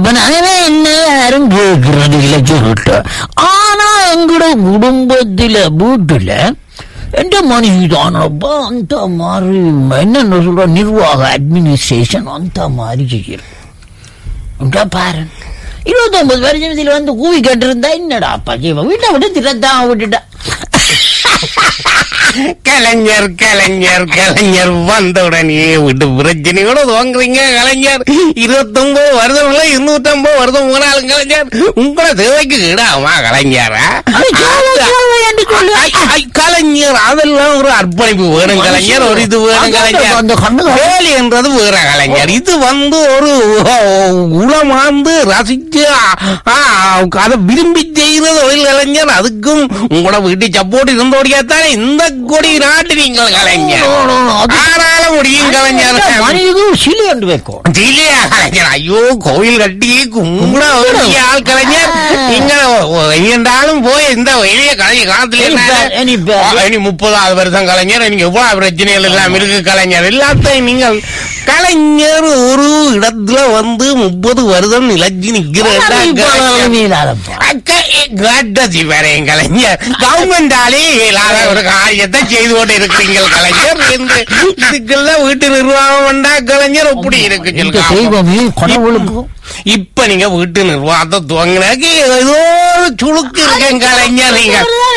இப்ப நானே என்ன யாரும் கேட்கறது இல்ல சொல்லிட்டு ஆனா எங்கட குடும்பத்துல வீட்டுல எந்த மனைவி தானப்பா அந்த மாதிரி என்னென்ன சொல்ற நிர்வாக அட்மினிஸ்ட்ரேஷன் அந்த மாதிரி செய்யறது பாரு இருபத்தொன்பது வருஷத்துல வந்து கூவி கேட்டிருந்தா என்னடா அப்பா ஜீவன் வீட்டை விட்டு திறத்தான் விட்டுட்டா கலைஞர் கலைஞர் கலைஞர் வந்தவுடனே விட்டு பிரச்சனையோட துவங்குறீங்க கலைஞர் இருபத்தொன்பது வருஷம் இல்ல இருநூத்தி ஐம்பது வருஷம் போனாலும் கலைஞர் உங்களை தேவைக்கு இடாமா கலைஞரா அது தேவை, தேவை என்று சொல்லு. ஐ, ஐ, கலைஞர் அதெல்லாம் ஒரு அர்ப்பணிப்பு வேணும் கலைஞர் ஒரு இது வேணும் அந்த கலைஞர் கண்ணுக்கு- வேலி என்றது வேற கலைஞர் இது வந்து ஒரு உளமாந்து ரசிச்சு ஆ, அதை விரும்பி செய்கிற தொழில் கலைஞர் அதுக்கும் உங்களோட வீட்டு சப்போர்ட் இருந்தோடியாத்தானே இந்த கொடி நாட்டு நீங்கள் கலைஞர் ஆனால முடியும் கலைஞர் மனைவிக்கு சிலி என்று வைக்கும் இல்லையா கலைஞர் ஐயோ கோவில் கட்டி கும்பிட வேண்டிய ஆள் கலைஞர் நீங்க என்றாலும் போய் இந்த வெளிய கலைஞர் காலத்துல என்ன இனி பே- ஆ, இனி முப்பதாவது வருஷம் கலைஞர் நீங்க எவ்வளவு பிரச்சனைகள் எல்லாம் இருக்கு கலைஞர் எல்லாத்தையும் நீங்கள் கலைஞர் ஒரு இடத்துல வந்து முப்பது வருஷம் நிலச்சி நிக்கிற இடம் கலைஞர். கட்டசி வரேன் கலைஞர் கவர்மெண்டாலே இயலாத ஒரு காரியத்தை செய்து கொண்டு இருக்கிறீங்க கலைஞர் இந்த இதுக்கெல்லாம் வீட்டு நிர்வாகம் வேண்டா கலைஞர் எப்படி இருக்கு இந்த சொல்லுங்க தெய்வமே கடவுளுக்கும் இப்ப நீங்க வீட்டு நிர்வாகத்தை துவங்கினாக்கு ஏதோ ஒரு சுழுக்கு இருக்கேன் கலைஞர் நீங்க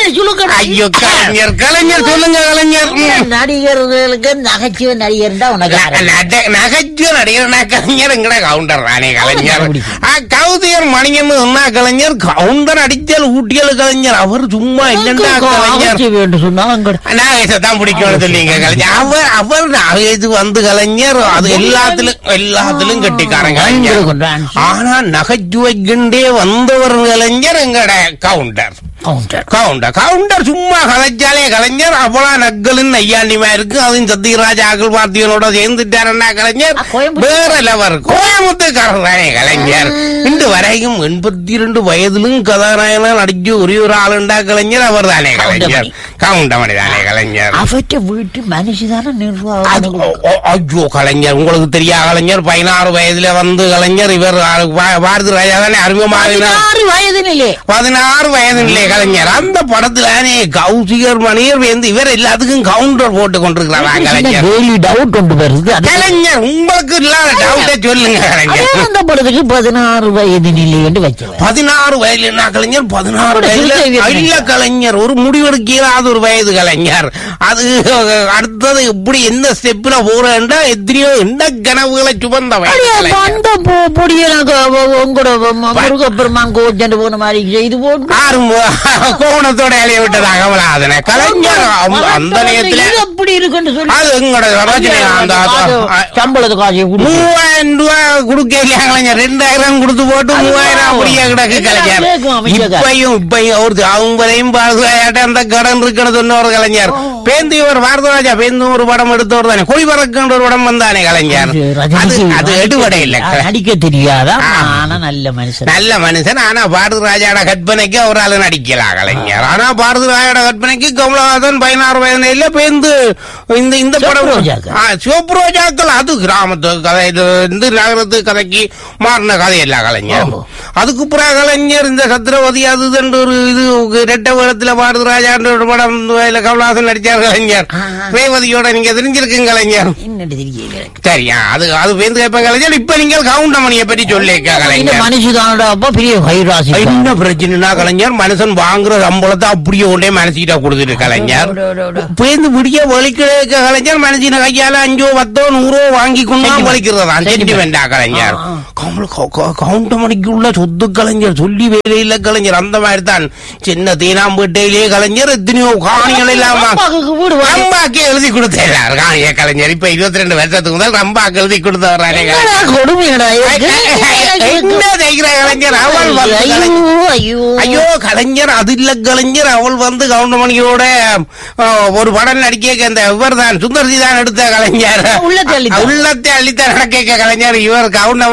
ஐயோ கலைஞர் கலைஞர் சொல்லுங்க கலைஞர் ம். நடிகர்களுக்கு நகைச்சுவை நடிகர் தான் உனக்கு ந- நட- நகைச்சுவை நடிகர்னா கலைஞர் எங்கட கவுண்டர் தானே கலைஞர் ஆ, கௌதியர் மணியன் சொன்னா கலைஞர் கவுண்டர் அடிச்சல் ஊட்டியல் கலைஞர் அவர் சும்மா இல்லண்டா கலைஞர் நகைச்சுவை என்று சொன்னா அங்க நாகேசத்தான் பிடிக்கும்னு சொல்லிங்க கலைஞர் அவர் அவர் நாகேஷ் வந்து கலைஞர் அது எல்லாத்திலும் எல்லாத்திலும் கட்டிக்காரன் கலைஞர் பயங்கர ஆனா நகைச்சுவைக்குண்டே வந்தவர் கலைஞர் எங்கட கவுண்டர் கவுண்டர் கவுண்டர் கவுண்டர் சும்மா கலைச்சாலே கலைஞர் அவ்வளவு நக்கலும் நையாண்டிமா இருக்கு அதுவும் சத்தியராஜ் அகல் பார்த்தியனோட சேர்ந்துட்டாருன்னா கலைஞர் ஆ, கோயம்புத்தூர். வேற லெவர் கோயம்புத்தூர்காரர் தானே கலைஞர் இன்று வரைக்கும் எண்பத்தி இரண்டு வயதிலும் கதாநாயகனா நடிச்சு ஒரே ஒரு ஆளுண்டா கலைஞர் அவர் தானே கலைஞர் கவுண்டமணி தானே கலைஞர் அவற்ற வீட்டு மனுஷிதான அது- நிர்வாகம் ஓ- ஓ- ஐயோ கலைஞர் உங்களுக்கு தெரியா கலைஞர் பதினாறு வயதுல வந்து கலைஞர் இவர் பா- பாரதி ராஜா தானே அறிமுகமாகினார் பதினாறு வயதினிலே பதினாறு வயது இல்லை கலைஞர் அந்த படத்துலானே கௌசிகர் மணியர் வந்து இவர் எல்லாத்துக்கும் கவுண்டர் போட்டு கொண்டிருக்கிறாரா கலைஞர் டெய்லி டவுட் கொண்டு வருது அது கலைஞர் உங்களுக்கு இல்லாத டவுட்டை சொல்லுங்க கலைஞர் அதே அந்த படத்துக்கு பதினாறு வயது நிலை என்று வச்சவர் பதினாறு வயதுல என்ன கலைஞர் பதினாறு அப்படி வயதுல சொல்லுங்க. இல்ல கலைஞர் ஒரு முடிவெடுக்க இயலாத ஒரு வயது கலைஞர் அது அடுத்தது எப்படி எந்த ஸ்டெப்ல போறேன்டா எத்தனையோ எந்த கனவுகளை சுமந்த வயது அடியே, கலைஞர். அந்த பொ- பொடியை நான் க- வ- உங்களோட ம- முருகப்பெருமான் கோச்சண்டு போன மாதிரி செய்து போட்டு ஆறு மு- கோணத்தோட இலைய விட்டது அகமலாதன கலைஞர் அந்த- அந்த நேரத்துல இது எப்படி இருக்குன்னு சொல்லி அது எங்களோட ரச்சனை அந்த சம்பளத்து காசை கொடுத்து மூவாயிரம் ரூபாய் கொடுக்க இல்லையா கலைஞர் ரெண்டாயிரம் கொடுத்து போட்டு அது மூவாயிரம் அப்படியே கிடக்கு எல்லாம் கலைஞர் கேக்கும் அமைச்சர். இப்பையும் இப்பையும் ஒரு அவங்களையும் பாதுகாட்ட அந்த கடன் இருக்குன்னு சொன்ன ஒரு கலைஞர் பேந்து ஒரு பாரதராஜா பேந்து ஒரு படம் எடுத்தவர் தானே கொடி பறக்கின்ற ஒரு படம் வந்தானே கலைஞர் அது ரஜினிக்கு அது எடுபடை இல்ல நடிக்க- நடிக்க தெரியாதா ஆ. ஆனா நல்ல மனுஷன் நல்ல மனுஷன் ஆனா பாரதி ராஜாட கற்பனைக்கு அவரால் நடிக்கலாம் கலைஞர் ஆனா பாரதி ராஜாட கற்பனைக்கு கமலஹாசன் பதினாறு வயதுல பேந்து இந்த இந்த படம் சிவப்புரோஜாக்கள். ஆ, சிவப்புரோஜாக்கள் அது கிராமத்து கதை இது இந்த நகரத்து கதைக்கு மாறின கதை இல்ல கலைஞர் ஓஹோ. அதுக்கு புறா கலைஞர் இந்த சத்திரவதி அது இதுன்னு ஒரு இது ரெட்ட வேடத்துல பாரதி ராஜான்ற ஒரு படம் இதுல கமலஹாசன் நடிச்சார் கலைஞர் ஆ, ஆ. ரேவதியோட நீங்க தெரிஞ்சிருக்குங்க கலைஞர் என்னட்டு தெரியல சரியா அது அது பேந்து கேட்பேன் கலைஞர் இப்ப நீங்கள் கவுண்டமணியை பற்றி சொல்லிக்க இந்த கலைஞர் மனுஷதானோட அப்பா பெரிய கைராசி என்ன பிரச்சனைனா கலைஞர் மனுஷன் வாங்குற சம்பளத்தை அப்படியே கொண்டே மனசிட்ட கொடுத்துட்டு கலைஞர் பேருந்து விடிய வலிக்கிற கலைஞர் மனசின கையால அஞ்சோ பத்தோ நூறோ வாங்கி கொண்டா Sentiment. வலிக்கிறதா Sentiment. சென்டிமெண்டா கலைஞர் ஆ, ஆ. கமல் க- க- கவுண்ட மணிக்கு உள்ள சொத்து கலைஞர் சொல்லி வேலையில கலைஞர் அந்த மாதிரி தான் சின்ன தீனாம்பேட்டையிலேயே கலைஞர் எத்தனையோ காணிகள் எல்லாம் வா- அப்பாவுக்கு வீடு வாங்கி- ரம்பாக்கு எழுதி கொடுத்தார் காணிய கலைஞர் இப்ப இருபத்தி ரெண்டு வருஷத்துக்கு முதல் ரம்பாக்கு எழுதி கொடுத்தவரானே என்னடா கொடுமையடா இது? என்ன தைக்கிற கலைஞர் அவள் வந்து கலைஞர் ஐயோ ஐயோ ஐயோ கலைஞர் அது இல்ல கலைஞர் அவள் வந்து கவுண்டமணியோட அஹ், ஒரு படம் நடிக்க அந்த இவர் தான் சுந்தர்சி தான் எடுத்த கலைஞர் உள்ளத்தை அள்ளித்தான். உள்ளத்தை அள்ளித்தான் நடக்க கலைஞர் இவர் கவுண்டமணியும்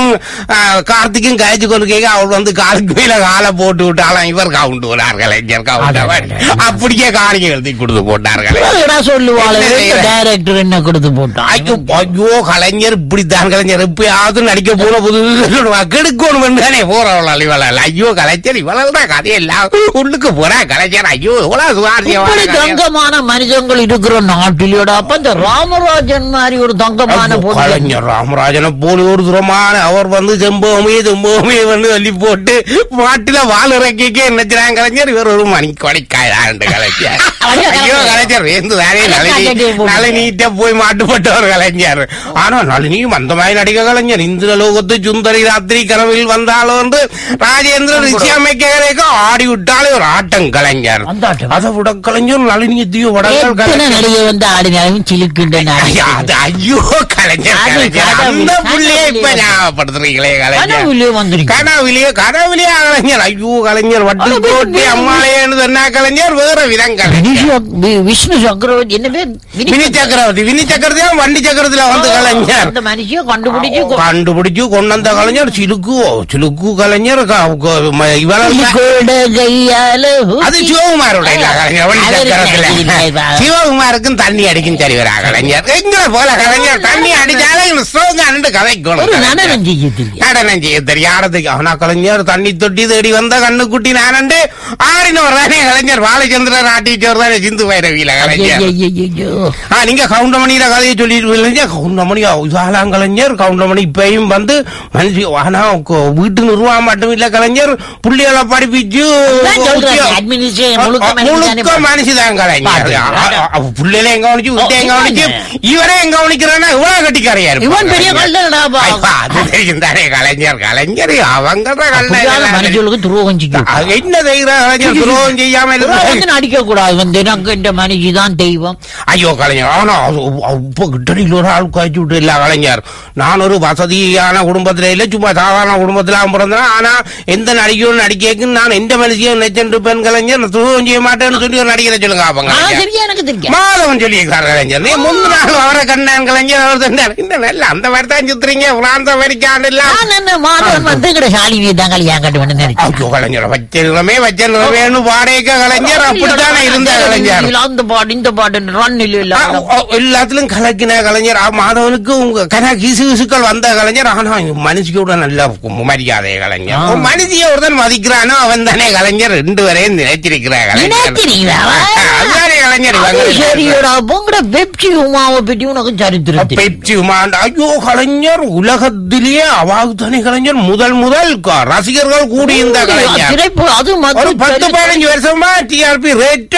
ஆ, கார்த்திக்கும் கழிச்சு கொண்டு கேட்க அவர் வந்து காலுக்கு மேல காலை போட்டு விட்டாலும் இவர் கவுண்ட் போனார் கலைஞர் கவுண்ட் அப்படியே காணிக்கை எழுதி கொடுத்து போட்டார்கள் இவங்கடா சொல்லுவாள் என்ன செய்யற? டைரக்டர் என்ன கொடுத்து போட்டான் ஐயோ ஐயோ கலைஞர் இப்படித்தான் கலைஞர் எப்பயாவது நடிக்க போன புது கெடுக்கணும் தானே போறவளால் இவளால் ஐயோ கலைஞர் இவளால் தான் கதையெல்லாம் உள்ளுக்கு போறா கலைஞர் ஐயோ இவ்வளவு இப்படி சுவாரஸ்யமான தங்கமான மனிதங்கள் இருக்கிற நாட்டிலோட அப்ப இந்த ராமராஜன் மாதிரி ஒரு தங்கமான ஐயோ, பொண்ணு கலைஞர் ராமராஜனை போல ஒரு துரமான அவர் வந்து செம்பகமே செம்பகமே வந்து சொல்லி போட்டு மாட்டுல வால் இறக்கிக்கே நினைச்சாங்க கலைஞர் இவர் ஒரு மணி கொடைக்காயாண்டு கலைஞர் ஐயோ கலைஞர் வேந்து தானே நளினி நளினிட்ட போய் மாட்டுப்பட்டவர் கலைஞர் ஆனா நளினியும் அந்த மாதிரி நடிக்க கலைஞர் இந்திர லோகத்து சுந்தரி ராத்திரி கனவில் வந்தாலும் வந்து ராஜேந்திரன் ரிஷி அமைக்க ஆடி விட்டாலே ஒரு ஆட்டம் கலைஞர் வந்தாட்டம். அதை விட கலைஞர் நளினியத்தையும் வடங்கள் எத்தனை கலைஞர் நடிகை வந்து ஆடினாலும் சிலுக்கின்ற ஐயா, அது ஐயோ கலைஞர் அது கலைஞர் கனவு, அந்த புள்ளைய இப்ப கனவுலயே ஞாபகப்படுத்துறீங்களே கலைஞர் கனவுலயே வந்திருக்கு கனவுலயே கனவுலயே கலைஞர் ஐயோ கலைஞர் வட்டு அது போட்டி வி- அம்மாளையன்னு சொன்னா கலைஞர் வேற விதம் கலைஞர் வினிஷு- வி- விஷ்ணு சக்கரவர்த்தி என்ன பேர் வினி- வினி சக்கரவர்த்தி வினி சக்கரவர்த்தி வண்டி சக்கரத்துல வந்து கலைஞர் அந்த மனுஷிய கண்டுபிடிச்சு கொ- கண்டுபிடிச்சு கொண்டு வந்த கலைஞர் சிலுக்கு சிலுக்கு கலைஞர் க- க- ம- இவள கூட கையால அது சிவகுமாரோட இல்ல கலைஞர் வண்டி அது சக்கரத்துல இல்ல. சிவகுமாருக்கும் தண்ணி அடிக்கும் சரிவரா கலைஞர் எங்களை போல கலைஞர் தண்ணி அடிச்சாலும் ஸ்ட்ரோங்கா நின்று ஒரு கதைக்கணும் நடனம் செய்ய தெரியும் நடனம் செய்ய தெரியாததுக்கு அவனா கலைஞர் தண்ணி தொட்டி தேடி வந்த கண்ணுக்குட்டி நானண்டு ஆடின வர்றானே கலைஞர் பாலச்சந்திரன் ஆட்டிட்டு தானே சிந்து பைரவியில கலைஞர் ஐயையையையோ. ஆ நீங்க கவுண்டமணியில கதையை சொல்லிட்டு கவுண்டமணி இதாலாம் கலைஞர் கவுண்டமணி இப்பயும் வந்து மனுஷி ஆனா கொ- வீட்டு நிர்வாகம் மட்டும் இல்ல கலைஞர் புள்ளிகளை படிப்பிச்சு அதான் சொல்றேன், administration முழுக்க மனுஷன் தானே முழுக்க மனுஷிதான் கலைஞர் பாத்து. புள்ளையில எங்க கவனிச்சு வீட்டை எங்க கவனிச்சு இவரே எங்க கவனிக்கிறானா இவ்வளவு கட்டிக்காரையா இவன் பெரிய கள்ளடா பா. ஐயா, அது தெரியும் தானே கலைஞர் கலைஞர் அவங்க புரியாத மனுஷங்களுக்கு துரோகம் செய்யும் என்ன செய்கிற கலைஞர் துரோகம் செய்யாம துரோகம் இருக்கு வந்து நடிக்க கூடாது வந்து எனக்கு இந்த மனுஷி தான் தெய்வம் ஐயோ கலைஞர் ஆனா அது இப்ப கிட்டடியில் ஒரு ஆள் காய்ச்சி விட்டு இல்ல கலைஞர் நான் ஒரு வசதியான குடும்பத்துல இல்ல சும்மா சாதாரண குடும்பத்துல பிறந்தேன் ஆனா எந்த நடிகையும் நடிகைக்கு நான் எந்த மனுஷியும் நெச்சென்று பெண் கலைஞர் நான் துரோகம் செய்ய மாட்டேன்னு சொல்லி ஒரு நடிகரை சொல்லுங்க அவங்க ஆ, சரியா எனக்கு தெரியும் மாதவன் சொல்லியிருக்காரு கலைஞர் நீ முந்தின நாள் அவரை கண்டான் கலைஞர் அவர் சொன்னார் இந்த நல்ல அந்த மாதிரி தான் சுத்துறீங்க பிராந்த அமெரிக்காண்டு எல்லாம் நான் என்ன மாதவன் வந்து கிட்ட சாலினி தான் கல்யாணம் கட்டுவேன் நினைச்சேன் ஐயோ கலைஞர் வச்சிருந்தமே வச்சிருந்தமேனு பாடேக்க கலைஞர் அப்படித்தானே இருந்த கலைஞர் அந்த பாட்டு இந்த பாட்டு ரன் இல்ல ஆ, ஓ, எல்லாத்திலும் கலக்கின கலைஞர் ஆ, மாதவனுக்கு உங்க கன கிசு கிசுக்கள் வந்த கலைஞர் ஆனா மனுஷியோட நல்ல மரியாதை கலைஞர் ஆ. ஒரு மனுஷிய ஒருத்தன் மதிக்கிறானோ அவன் தானே கலைஞர் ரெண்டு வரையும் நினைச்சிருக்கிற கலைஞர் நினைக்கிறீங்களா? அதுதானே கலைஞர் இவங்க சரியோடா உங்களோட பெப்சி உமாவை பற்றி உனக்கு சரித்திரம் தெரியும். பெப்சி உமாண்ட ஐயோ கலைஞர் உலகத்திலேயே அவாகு தானே கலைஞர் முதல் முதல் க- ரசிகர்கள் கூடி இந்த கலைஞர் திரைப்பு அது ஒரு மட்டும் பத்து சரி- பதினஞ்சு வருஷமா டிஆர்பி ரேட்ட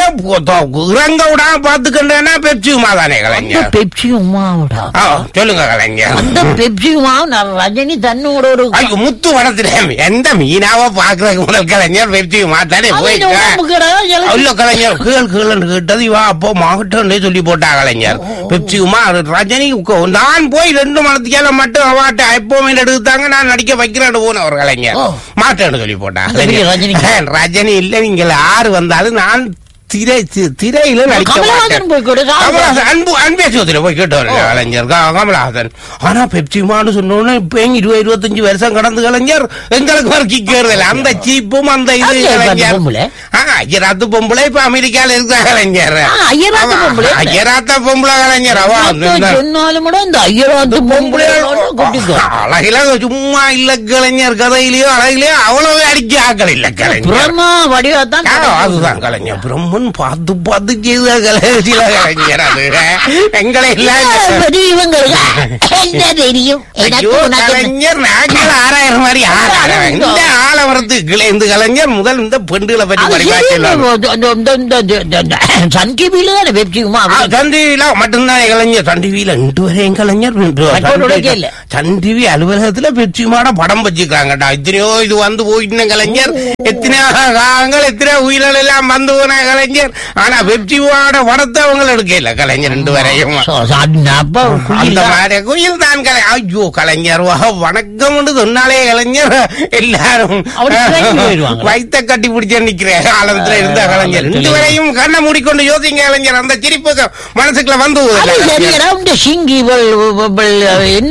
இறங்க விடாம பாத்துக்கிட்டேன்னா பெப்சி உமா தானே அந்த கலைஞர் பெப்சி உமாவோடா ஆ, சொல்லுங்க கலைஞர் அந்த பெப்சி உமாவை நான் ரஜினி தன்னோட ஒரு ஐயோ முத்து வனத்துல எந்த மீனாவ பாக்குறதுக்கு முதல் கலைஞர் பெப்சி உமா தானே அது போய் இந்த உடம்புக்குடா, எனக்கு- இல்ல கலைஞர் கீழ் கீழ் கேட்டது இவா அப்போ மாவட்டம்னே சொல்லி போட்டா கலைஞர் பெப்சி உமா ரஜினி உக்க- நான் போய் ரெண்டு மணத்துக்கால மட்டும் அவாட்ட எப்பவுமே எடுத்தாங்க நான் நடிக்க வைக்கிறேன்னு போன ஒரு கலைஞர் ஓ. மாட்டேன்னு சொல்லி போட்டா அது பெரிய ரஜினி. ரஜினி இல்ல நீங்க யாரு வந்தாலும் நான் திரை தி- திரையில நடிக்க கமலஹாசன் மாட்டேன் போய் கூட கமலஹாசன் அன்பு அன்பேசுவதில் போய் கேட்டு வரல கலைஞர் க- கமலஹாசன் ஆனா பெப்சிமான்னு சொன்னோன்னு இப்ப எங்க இருபது இருபத்தஞ்சு வருஷம் கடந்து கலைஞர் எங்களுக்கு வர கிக்கிறதில்ல அந்த சீப்பும் அந்த இது ஐயராத்து கலைஞர் பொம்பளை. ஆ, ஐயராத்து பொம்பளை இப்ப அமெரிக்கால இருக்கிற கலைஞர் ஆ, ஐயராத்து அவ- பொம்பளை. ஐயராத்த பொம்பளை கலைஞர் அவ மத்த அந்த- சொன்னாலும் கூட இந்த ஐயராத்து பொம்பளை கொட்டிக்கோ அழகில சும்மா இல்ல கலைஞர் கதையிலயோ அழகிலயோ அவ்வளவு அடிக்க ஆக்கள் இல்ல கலைஞர் பிரம்மா வடிவா தான் ஆ, அதுதான் கலைஞர் பிரம்மன் பார்த்து பார்த்து செய்த கலைஞர் கலைஞர் அது எங்களை எல்லாம் இவங்களுக்கு என்ன தெரியும் எனக்கு ஐயோ உனக்கு கலைஞர் நாங்கள் ஆறாயிரம் மாதிரி ஆறாயிரம் இந்த ஆலவரத்து கிளைந்து கலைஞர் முதல் இந்த பெண்டுகளை பற்றி அது படிப்பா சரி, சொல்லுவாங்க இந்த- இந்த- இந்த- இந்த- இந்த- இந்த சன் டிவில தானே வெப்சிக்குமா சன் டிவில மட்டும்தான் கலைஞர் சன் டிவில இன்று வரையும் கலைஞர் மற்றவரோட கேள்ல. சன் டிவி அலுவலகத்துல பெப்சிமாட படம் வச்சுக்கிறாங்கடா இத்தனையோ இது வந்து போயிட்டு கலைஞர் எத்தனையோ காலங்கள் எத்தனையோ உயிர்கள் எல்லாம் வந்து போன கலைஞர் ஆனா பெப்சிமாட படத்தை அவங்க எடுக்கல கலைஞர் ரெண்டு வரையும் அப்ப அந்த மாதிரி குயில் தான் கலை ஐயோ கலைஞர் வா வணக்கம் சொன்னாலே கலைஞர் எல்லாரும் அப்படி திரைக்கு போயிடுவாங்க. வைத்த கட்டி பிடிச்ச நிக்கிற காலத்துல இருந்த கலைஞர் ரெண்டு வரையும் கண்ணை மூடிக்கொண்டு யோசிங்க கலைஞர் அந்த சிரிப்பு மனசுக்குள்ள வந்து அது போகுது சரியா இந்த சிங்கி இவள் இவள் என்ன பேர் அவள்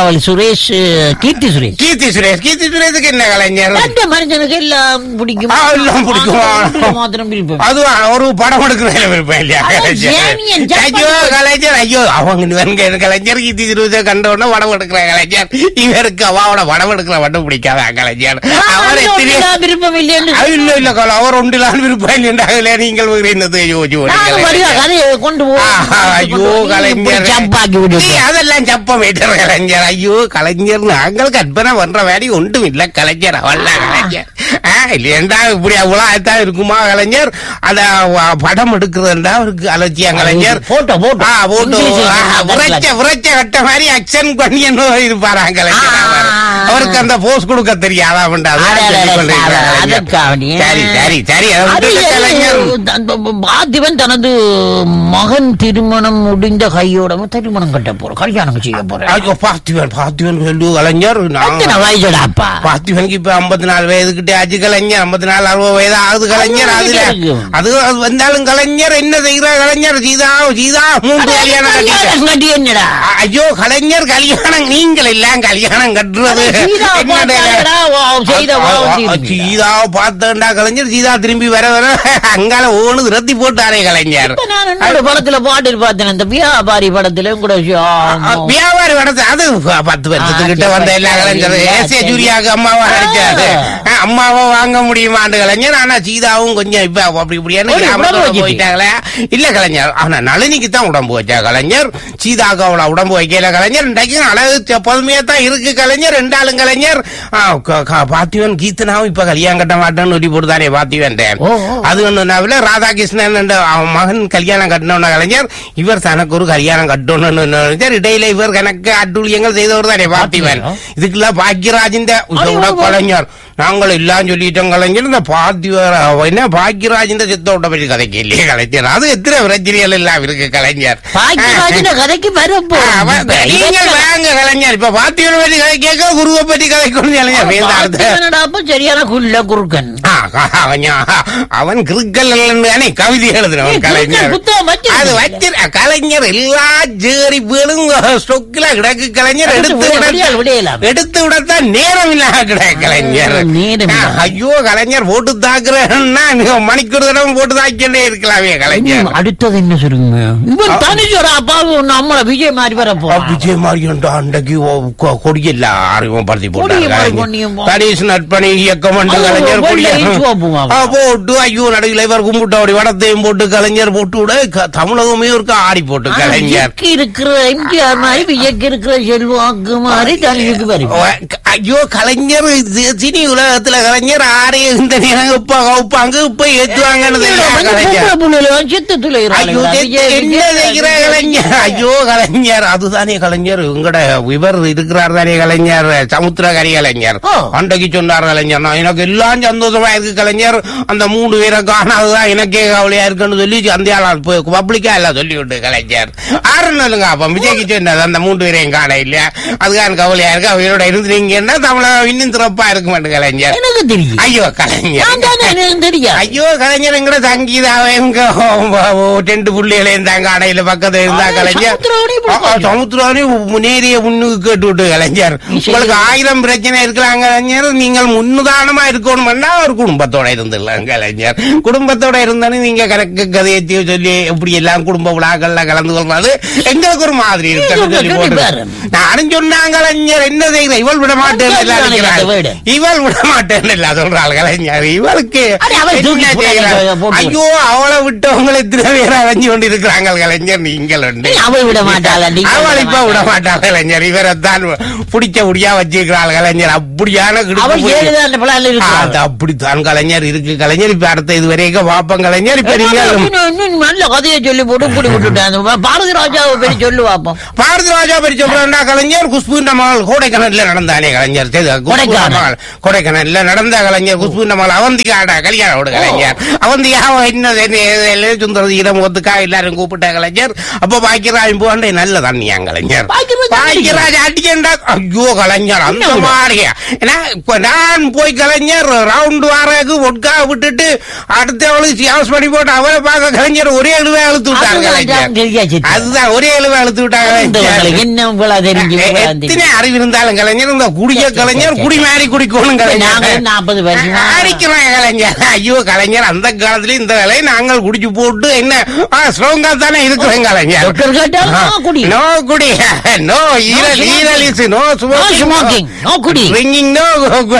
அவள் சுரேஷ் கீர்த்தி சுரேஷ் கீர்த்தி சுரேஷ் கீர்த்தி சுரேஷுக்கு என்ன கலைஞர் அந்த மனுஷனுக்கு எல்லாம் பிடிக்கும் ஆ, எல்லாம் பிடிக்கும். ஆனா, மாத்திரம் விருப்பம் அது ஒரு படம் எடுக்கிறதுல விருப்பம் இல்லையா அதான் கலைஞர் ஜேமியன் ஜப்பான் ஐயோ கலைஞர் ஐயோ அவங்க இவங்க கலைஞர் கீர்த்தி சுரேஷை கண்ட உடனே படம் எடுக்கிற கலைஞர் இவருக்கு அவாவோட படம் எடுக்கிற மட்டும் பிடிக்காத கலைஞர் அவர் எத்தனை நான் விருப்பம் இல்லைன்னு அது இல்ல இல்ல கால அவர் ஒன்றிலான் விருப்பம் இல்லைன்றாங்களே நீங்கள் என்னது யோசிச்சு நானும் வடிவா கதையை கொண்டு போ ஆஹா, ஐயோ கலைஞர் சப்பாக்கி நீ விட்டு அதெல்லாம் சப்பம் வைக்கிற கலைஞர் ஐயோ கலைஞர் நாங்கள் கற்பனை பண்ற மாதிரி ஒன்றும் இல்ல கலைஞர் அவல்ல கலைஞர் ஆ, இல்லையண்டா இப்படி அவ்வளவு இருக்குமா கலைஞர் அத வ- படம் எடுக்கிறதுண்டா அவருக்கு அலட்சியம் கலைஞர் போட்டோ போட்டோ ஆ, போட்டோ இங்கிலீஷ்ல ஆ, சொன்னா விரைச்ச விரைச்ச கட்ட மாதிரி அக்ஷன் பண்ணி என்ன இருப்பாராம் கலைஞர் ஆ, அவர். அவருக்கு அந்த போஸ் கொடுக்க தெரியாதா அவன்டா அட, அட, அட, அட, அதற்காக சரி சரி சரி அதை அது விட்டுட்டு கலைஞர் அந்த பார்த்திபன் தனது மகன் திருமணம் முடிந்த கையோட திருமணம் கட்ட போற கல்யாணம் செய்ய போறேன் ஐயோ பார்த்திவன் பார்த்திவன் சொல்லு கலைஞர் நான் எத்தனை வயசுடாப்பா பார்த்திபனுக்கு இப்ப ஐம்பத்தி நாலு வயதுகிட்ட ஆச்சு கலைஞர் ஐம்பத்தி நாலு அறுபது வயது ஆகுது கலைஞர் அது அதுல இருக்கும். அது அது வந்தாலும் கலைஞர் என்ன செய்யற கலைஞர் சீதா சீதா மூன்று கல்யாணம் கட்டிட்ட கல்யாணம் கட்டி என்னடா ஐயோ கலைஞர் கல்யாணம் நீங்கள் எல்லாம் கல்யாணம் கட்டுறது சீதா என்னடா? பார்த்தாடா, வா, செய்த வா, தீர்வு. சீதாவை பார்த்தேன்டா கலைஞர் சீதா திரும்பி வர வர அங்கால ஓனு ரத்தி போட்டாரே கலைஞர் இப்ப நான் என்னோட படத்துல பாட்டு பார்த்தேன் அந்த வியாபாரி படத்துல கூட அ, வியாபாரி படத்தை அது ப- பத்து வருஷத்துக்கிட்ட ஆ, வந்த எல்லா சரி, கலைஞர் சரி, ஏசிய சரி. ஜூரியாக்கு அம்மாவா நடிச்சாரு ஆ. அ, அம்மாவை வாங்க முடியுமாண்டு கலைஞர் ஆனா சீதாவும் கொஞ்சம் இப்ப அப்படி இப்படியான ஒரு கிராமத்துல உடம்பு வச்சுட்டு. போயிட்டாங்களே இல்ல கலைஞர் ஆனா நளினிக்கு தான் உடம்பு வச்சா கலைஞர் சீதாக்கு அவள உடம்பு வைக்கல கலைஞர் இன்றைக்கு அழகு செ- பதுமையா தான் இருக்கு கலைஞர் ரெண்டாளும் கலைஞர் ஆ, க- க- பார்த்திவன் கீர்த்தனாவும் இப்ப கல்யாணம் கட்ட மாட்டேன்னு சொல்லி போட்டுதானே பார்த்திவன் ஓ, ஓ. அது ஒண்ணு ராதாகிருஷ்ணன் என்ற அவன் மகன் கல்யாணம் கட்டணும்ன கலைஞர் இவர் தனக்கு ஒரு கல்யாணம் கட்டணும்னு நினைச்சார் இடையில இவர் கணக்கு அட்டுழியங்கள் செய்தவர் தானே பார்த்திவன் இதுக்கெல்லாம் பாக்யராஜின் ஐயோ, கலைஞர் நாங்கள் எல்லாம் சொல்லிட்டோம் கலைஞர் இந்த பார்த்திவர் என்ன பாக்யராஜின் சித்தோட்ட பற்றி கதைக்கு இல்லையே கலைஞர் அது எத்தனை பிரச்சனைகள் எல்லாம் இருக்கு கலைஞர் பாக்கியராஜன கதைக்கு வரப்போ ஆ, அவன் நீங்கள் வாங்க கலைஞர் இப்ப பார்த்திவனை பற்றி கதை கேட்க குருவை பற்றி கதைக்கணும் கலைஞர் வேந்தார்த்த அப்ப சரியான குள்ள குறுக்கன் ஆ, அவன் ஞா- அவன் கிறுக்கல் தானே கவிதை எழுதுனவன் ஏய், கலைஞர் கிறுக்கல் புத்தகம் வச்சிருக்கீங்க. அது வச்சிரு கலைஞர் எல்லா ஜேரி பேரும் ஸ்டொக்கில கிடக்கு கலைஞர் எடுத்து எடுத்து விட- விடியல், விட விடியலாம். எடுத்து விடத்தான் நேரம் இல்லாம கிடக்கு கலைஞர் ஆ, நேரம் ஆ, இல்ல. ஐயோ கலைஞர் போட்டு தாக்குறேன்னா நீங்க மணிக்கூர் தடவை போட்டு தாக்கிட்டே இருக்கலாமே கலைஞர் ம், அடுத்தது என்ன சொல்லுங்க இவன் தனிச்சோட அப்பாவு நம்மள விஜய் மாதிரி வரப்போ ஆ, விஜய் மாரியன்டா அன்றைக்கு ஓ- கொ- கொடியெல்லாம் அறிமுகப்படுத்தி கொடியை போட்டாங்க மாதிரி கொடியும் போ- தனீஷ் நட்பணி இயக்கம் வந்து அது கலைஞர் வெள்ளை கொடியை ஈச்சுவா போவாங்க. ஆ, போட்டு ஐயோ நடுவில் இவர் கும்பிட்டு அப்படி வடத்தையும் போட்டு கலைஞர் போட்டு விட க- தமிழகமே ஒரு ஆடி போட்டு கலைஞர் விஜய்க்கு இருக்கிற எம்ஜிஆர் மாதிரி விஜய்க்கு இருக்கிற செல்வாக்கு மாதிரி தனிக்கு வரும் ஓ, க- ஐயோ கலைஞர் இது சினி உலகத்துல கலைஞர் ஆரையும் இந்த நேரம் இப்ப கவுப்பாங்க இப்ப ஏத்துவாங்கன்னு தெரியும் கலைஞர் சித்தத்துல ஐயோ தெ- என்ன செய்கிற கலைஞர் ஐயோ கலைஞர் அதுதானே கலைஞர் உங்கட இவர் இருக்கிறார் தானே கலைஞர் சமுத்திரகரி கலைஞர் ஓ. அன்றைக்கு சொன்னார் கலைஞர் நான் எனக்கு எல்லாம் சந்தோஷமா இருக்கு கலைஞர் அந்த மூணு பேரை காணாதுதான் எனக்கே கவலையா இருக்குன்னு சொல்லி அந்த ஆள் பப்ளிக்கா எல்லாம் சொல்லி விட்டு கலைஞர் ஆறுனாலுங்க அப்ப விஜய்க்கு சொன்னது அந்த மூன்று பேரையும் காண இல்லையா அதுக்கான கவலையா இருக்கு அவரோட இருந்தீங்கன்னா தமிழகம் இன்னும் சிறப்பா இருக்க மாட்டேன் கலைஞர் எனக்கு தெரியும் ஐயோ கலைஞர் நான் தானே எனக்கு தெரியாது ஐயோ கலைஞர் எங்கட சங்கீதாவை எங்க ரெண்டு புள்ளிகளையும் தாங்க அடையில பக்கத்துல இருந்தா ஆ, கலைஞர் சமுத்திரவனி இப்படி ஆ, ஆ, சமுத்திரவனி நேரிய முன்னுக்கு கேட்டு விட்டு கலைஞர் சரி. உங்களுக்கு ஆயிரம் பிரச்சனை இருக்கிறாங்க கலைஞர் நீங்கள் முன்னுதாரணமா இருக்கணும்னா ஒரு குடும்பத்தோட இருந்துடலாம் கலைஞர் குடும்பத்தோட இருந்தாலும் நீங்க கணக்கு கதையை சொல்லி எப்படி எல்லாம் குடும்ப விழாக்கள்ல கலந்து கொள்றது எங்களுக்கு ஒரு மாதிரி இருக்கு நீங்க சொல்லி சொல்லி போட்டு பாரு. நானும் சொன்னாங்க கலைஞர் என்ன செய்யற இவள் விட மாட்டேன் நான் எல்லாம் கேட்கிறேன் இருக்கிறாள். இந்த வீடு. இவள் விட மாட்டேன் எல்லாம் சொல்றாள் கலைஞர் இவளுக்கு அட, அவள் தூக்கி என்ன போட்டு செய்கிறாள்? போட்டு போட்டு. ஐயோ அவளை விட்டவங்களை இத்தனை பேர் அலைஞ்சு கொண்டு இருக்கிறாங்க கலைஞர் நீங்கள் உண்டு அவள் விட மாட்டாளா நீங்க அவள் இப்ப விட மாட்டாளா? மாட்டாள் கலைஞர் இவரைத்தான் பிடிச்ச முடியா வச்சிருக்கிறாள் கலைஞர் அப்படியான கிடுக்கு அவள் புடி- ஏழுதான் அந்த பிள்ளைல ஆ, இருக்கு அது அப்படித்தான் கலைஞர் இருக்கு கலைஞர் இப்ப அடுத்த இது வரைக்கும் பாப்பம் கலைஞர் இப்ப நீங்க நல்ல கதையை சொல்லி போட்டு இப்படி விட்டுட்டேன் பாரதி ராஜாவை பற்றி சொல்லு பாப்போம் பாரதி ராஜா பற்றி சொல்றா கலைஞர் குஷ்பு மகள் கோடைக்கானல்ல நடந்தானே கலைஞர் செய்த கொடைக்கானல். மகள் கொடைக்கானல்ல நடந்த கலைஞர் குஷ்பு மகள் அவந்திகாடா கல்யாணம் விட கலைஞர் அவந்திகா என்ன சுந்தரதி இடம் ஒத்துக்கா எல்லாரும் கூப்பிட்ட கலைஞர் அப்ப பாக்கியராஜ் போண்டே நல்ல தண்ணியா கலைஞர் பாக்கியராஜ் பாக்கியராஜ் அடிக்கண்டா ஐயோ கலைஞர் அந்த என்ன விட? மாதிரியா ஏன்னா, இப்ப நான் போய் கலைஞர் ரவுண்ட் வாரக்கு ஒட்கா விட்டுட்டு அடுத்தவளுக்கு சியாஸ் பண்ணி போட்டு அவரை பார்க்க கலைஞர் ஒரே எழுவே அழுத்து விட்டாங்க அதுதான் கலைஞர் தெரியாச்சு. அதுதான் ஒரே எழுவே அழுத்து விட்டாங்க இந்த கலைஞர். உங்களுக்கு என்ன உங்களா தெரிஞ்சு எ- உங்களா எத்தனை தெரிஞ்சு. அறிவு இருந்தாலும் கலைஞர் இந்த குடிய சரி, கலைஞர் சரி, குடி சரி. மாறி குடிக்கணும் நாங்களும் கலைஞர் நாற்பது வருஷமா அடிக்கிறோம் கலைஞர் ஐயோ கலைஞர் அந்த காலத்துல இந்த வேலை நாங்கள் குடிச்சு போட்டு என்ன ஸ்ட்ராங்கா தானே இருக்கிறோம் கலைஞர் டாக்டர் கேட்டால் no குடி. நோ குடி நோ ஈரல் smoking. ஈரல் is no No smoking, no குடி. ட்ரிங்கிங் நோ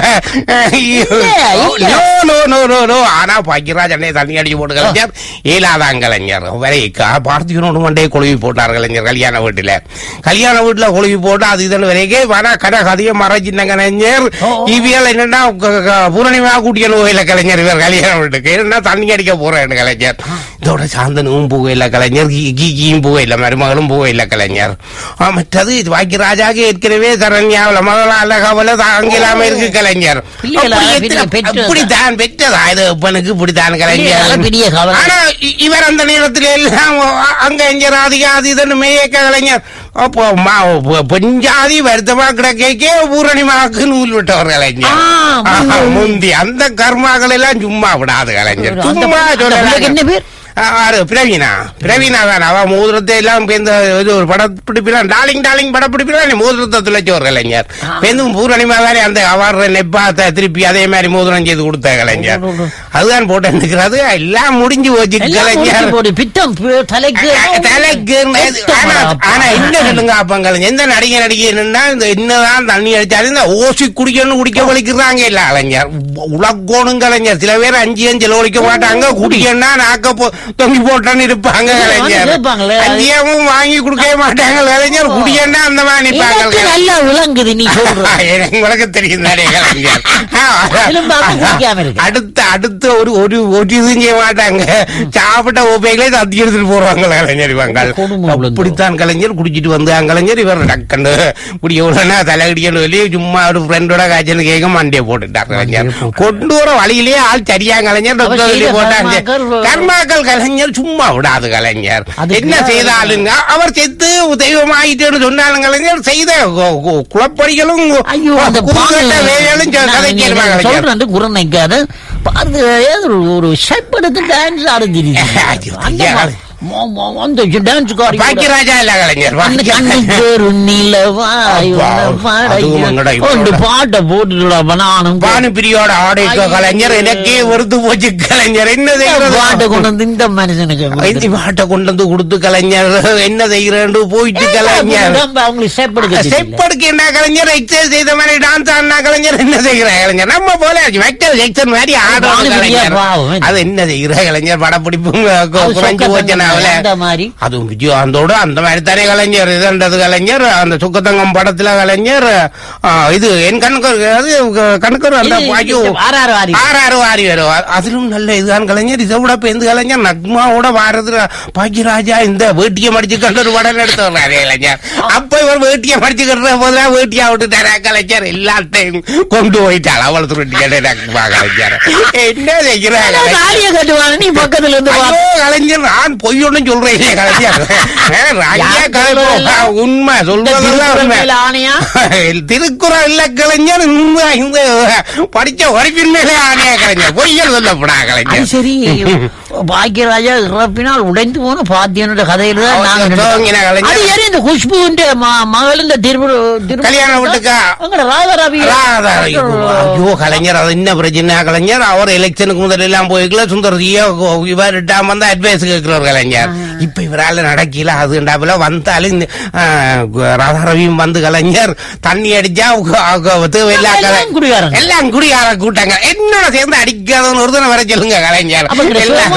இல்ல. No no no no no ஆனா பாக்கியராஜ் அண்ணே தண்ணி அடிச்சு போட்டு கலைஞர் ஏலாதான் கலைஞர் வரை பார்த்திகனோடு மண்டே கொழுவி போட்டார் கலைஞர் கல்யாண வீட்டுல கல்யாண வீட்டுல கொழுவி போட்டு அது இதுன்னு வரைக்கும் வர கதை கதையை மறைச்சின கலைஞர் ஓ. இவியல் என்னன்னா க- க- பூரணிமா கூட்டியல் போயில கலைஞர் இவர் கல்யாண வீட்டுக்கு என்ன தண்ணி அடிக்க போறேன் கலைஞர் இதோட சாந்தனும் போகல கலைஞர் கீ- கீ- கீயும் போகல மருமகளும் போகல கலைஞர் ஆ, மற்றது இது பாக்கியராஜாக்கு ஏற்கனவே சரண்யாவில் மகளால கவலை தாங்கலாம இருக்கு கலைஞர் பிள்ளைகளா, அப்படி பெரிய எத்தனை- பெற்றோர். அப்படித்தான் பெற்றதா இது அப்பனுக்கு இப்படித்தான் பிள்ளைகளா, கலைஞர் பெரிய கவலை. ஆனா இ- இவர் அந்த நேரத்துல எல்லாம் அ- அங்க எங்க ராதிகா அது இதுன்னு மேயக்க கலைஞர் அப்போ மா- பொ- பொஞ்சாதி வருத்தமா கிடக்கே பூரணிமாக்கு நூல் விட்டவர் கலைஞர் ஆ, ஆஹா, முந்தி அந்த கர்மாக்கள் எல்லாம் சும்மா விடாது கலைஞர் அந்த சும்மா அந்த பிள்ளைக்கு என்ன சொல்ல பேர் ஆறு பிரவீனா பிரவீனா தான் அவ மோதிரத்தை எல்லாம் இந்த இது ஒரு படப்பிடிப்பில டாலிங் டாலிங் படப்பிடிப்பில மோதிரத்தை துளைச்ச ஒரு கலைஞர் பெந்தும் பூரணிமா தானே அந்த அவார்டு நெப்பாத்த திருப்பி அதே மாதிரி மோதிரம் செய்து கொடுத்த கலைஞர் ஓ, ஓ, ஓ. அதுதான் போட்டு நிற்கிறது எல்லாம் முடிஞ்சு போச்சு எல்லாம் கலைஞர் முடிச்சு போடு. பித்தம் பு- தலைக்கு தலைக்கு ஆனா ஆனா என்ன சொல்லுங்க அப்பங்கள் எந்த நடிகை நடிகை என்னன்னா இந்த என்னதான் தண்ணி அடிச்சாலும் இந்த ஓசி குடிக்கணும் குடிக்க வலிக்கிறாங்க இல்ல கலைஞர் உலக்கோணும் கலைஞர் சில பேர் அஞ்சு அஞ்சு ஒழிக்க மாட்டாங்க குடிக்கணும்னா நாக்க போ- தொங்கி போட்டான்னு இருப்பாங்க வந்து கலைஞர் கேட்பாங்களே, அது- அஞ்சியமும் வாங்கி கொடுக்கவே மாட்டாங்க கலைஞர் குடிக்கணும்னா அந்த மாதிரி நிப்பாங்க எனக்கு கலைஞர். நல்லா விளங்குது நீ சொல்ற எனக்கு உங்களுக்கு தெரியும் தானே கலைஞர் எலும்பாக்கு குடிக்காம இருக்கு. அடுத்த அடுத்த ஒரு ஒரு ஒரு இதுவும் செய்ய மாட்டாங்க சாப்பிட்ட ஓப்பைகளே தத்தி எடுத்துட்டு போறாங்க கலைஞர் இவங்க கொடுமை உள்ளது. அப்படித்தான் கலைஞர் குடிச்சிட்டு வந்தாங்க கலைஞர் இவர் டக்கண்டு குடிய உடனே தலைகடிக்கணும் சொல்லி சும்மா ஒரு ஃப்ரெண்டோட காய்ச்சல் கேட்க மண்டியை போட்டுட்டார் கலைஞர் மண்டையை போட்டு. கொண்டு வர வழியிலேயே ஆள் சரியா கலைஞர் அவர் டாக்டர் சொல்லி செய்த போட்டாங்க கர்மாக்கள் கர்மாக்கள் கலைஞர் சும்மா விடாது கலைஞர் அதுக்கு என்ன தான் செய்தாலுங்க அவர் செத்து தெய்வமாயிட்டேன்னு சொன்னாலும் கலைஞர் செய்த கு- கு- குளப்படிகளும் ஐயோ அந்த குறுக்கட்ட வேலைகளும் சொ- நான் கதைக்கிறமா நீங்க கலைஞர் சொல்றேன் குரம் நிக்காது பாருங்க ஏதோ ஒரு ஒரு ஷெப் எடுத்து டான்ஸ் ஆட தெரியுது ஐயோ, அந்த ஐயா. மா- மோ- மோ- அந்த டான்ஸ் காரி பாக்கியராஜா இல்ல கலைஞர் அந்த பாக்கிய- கண்ணுக்கு ஒரு நிலவாய் அப்பா, உன்னை பாட அதுவும் என்னடா இவ்வளவு ஒன்று பாட்டை போட்டுடா நானும் பானுபிரியோட ஆடைக்க ஐயோ. கலைஞர் எனக்கே வெறுத்து போச்சு கலைஞர் என்ன செய்யறது பாட்டை கொண்டு வந்து இந்த மனுஷனுக்கு இந்த கொடுத்துட்டு. பாட்டை கொண்டு வந்து கொடுத்து கலைஞர் என்ன செய்யறேன்னு போயிட்டு கலைஞர் நம்ம அவங்களுக்கு ஸ்டெப் எடுக்க தெரியல. செப்படுக்கு என்ன கலைஞர் எக்ஸசைஸ் செய்த மாதிரி டான்ஸ் ஆடினா கலைஞர் என்ன செய்கிற கலைஞர் நம்ம போல மெக்டல் ஜெக்சன் மாதிரி ஆடுறது பானுபிரியா கலைஞர் பாவம். அது என்ன செய்கிற கலைஞர் படப்பிடிப்பும் அது குறைஞ்சு சொக்க போச்சுனாவில அந்த மாதிரி அதுவும் விஜயகாந்தோட அந்த மாதிரி தானே கலைஞர் இதுன்றது கலைஞர் அந்த சுக்கத்தங்கம் படத்துல கலைஞர் ஆ, இது என் கண்ணுக்கு அது கணக்கு அந்த இது- ஐயோ இது ஆறாறு வாரி. ஆறாறு வாரி வரும் அ- அதிலும் நல்ல இதுதான் கலைஞர் இதை விட பேருந்து கலைஞர் நக்மாவோட வாரது பாக்கியராஜா இந்த வேட்டியை மடிச்சு கண்டு ஒரு படம் எடுத்து வர்றாரு கலைஞர் அப்ப இவர் வேட்டியை மடிச்சு கட்டுற போதுதான் வேட்டியா விட்டுட்டாரா கலைஞர் எல்லாத்தையும் கொண்டு போயிட்டாள் அவள் துருட்டி நக்மா கலைஞர் என்ன செய்கிறார் அதான் தாலியை கட்டுவாங்க நீ பக்கத்துல இருந்து வா. ஐயோ, கலைஞர் நான் பொய் ஒண்ணும் சொல்றேன் இல்லையே கலைஞர் ஏ, ராஜா யார் கலை- சொல்றதெல்லாம் உண்மை இந்த சொல்றதெல்லாம் திருக்குறள் உண்மை மேல ஆணையா திருக்குறள் இல்ல கலைஞர் உண்மை இந்த படிச்ச படிப்பின் மேலே ஆணையா கலைஞர் பொய்யல் சொல்லப்படா அது கலைஞர் சரி பாக்கியராஜா இறப்பினால் உடைந்து போன பாத்தியனோட கதையில தான் நாங்க அவர் துவங்கின நினைச்சோம். கலைஞர். அது யாரு இந்த குஷ்புன்ற ம- மகள் இந்த திருவிழா கல்யாண வீட்டுக்கா? ராதாரவி ராதா, ஐயோ, ஐயோ கலைஞர் அது என்ன பிரச்சனை கலைஞர் அவர் எலெக்ஷனுக்கு முதல்ல எல்லாம் போய்க்கல சுந்தரதியோ இவர் ரிட்டாம வந்து அட்வைஸ் கேட்கிறவர் கலைஞர் இப்ப இவரால நடக்கல அதுண்டாப்புல வந்தாலும் இந்த, ஆ, ராதாரவியும் வந்து கலைஞர் தண்ணி அடிச்சா உக- உக- தேவையில்லா கலை- எல்லாம் குடிகாரங்க. எல்லாம் குடியார கூட்டாங்க என்னோட சேர்ந்து அடிக்காதவன் ஒருத்தனை வர சொல்லுங்க கலைஞர் அப்ப இந்த எல்லாம் சிவகுமார்?